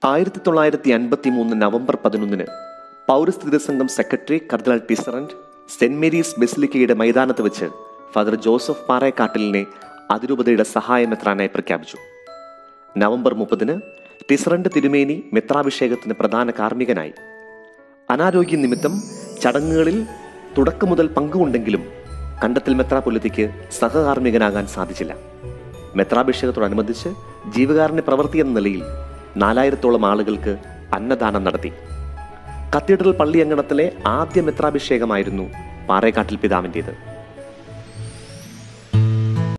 ആയിരത്തി തൊള്ളായിരത്തി അൻപത്തി മൂന്ന് നവംബർ പതിനൊന്നിന് പൗരസ്ഥിതി സംഘം സെക്രട്ടറി കർദിനാൾ ടിസറന്റ് സെന്റ് മേരീസ് ബെസിലിക്കയുടെ മൈതാനത്ത് വെച്ച് ഫാദർ ജോസഫ് പാറേക്കാട്ടിലിനെ അതിരൂപതയുടെ സഹായമെത്രാനായി പ്രഖ്യാപിച്ചു നവംബർ മുപ്പതിന് ടിസറന്റ് തിരുമേനി മെത്രാഭിഷേകത്തിന് പ്രധാന കാർമ്മികനായി അനാരോഗ്യ നിമിത്തം ചടങ്ങുകളിൽ തുടക്കം മുതൽ പങ്കുകൊണ്ടെങ്കിലും കണ്ടത്തിൽ മെത്രാപൊലിത്തിക്ക് സഹകാർമ്മികനാകാൻ സാധിച്ചില്ല മെത്രാഭിഷേകത്തോടനുബന്ധിച്ച് ജീവകാരുണ്യ പ്രവൃത്തി എന്ന നിലയിൽ നാലായിരത്തോളം ആളുകൾക്ക് അന്നദാനം നടത്തി കത്തീഡ്രൽ പള്ളി അങ്കണത്തിലെ ആദ്യ മെത്രാഭിഷേകമായിരുന്നു പാറേക്കാട്ടിൽ പിതാവിൻ്റേത്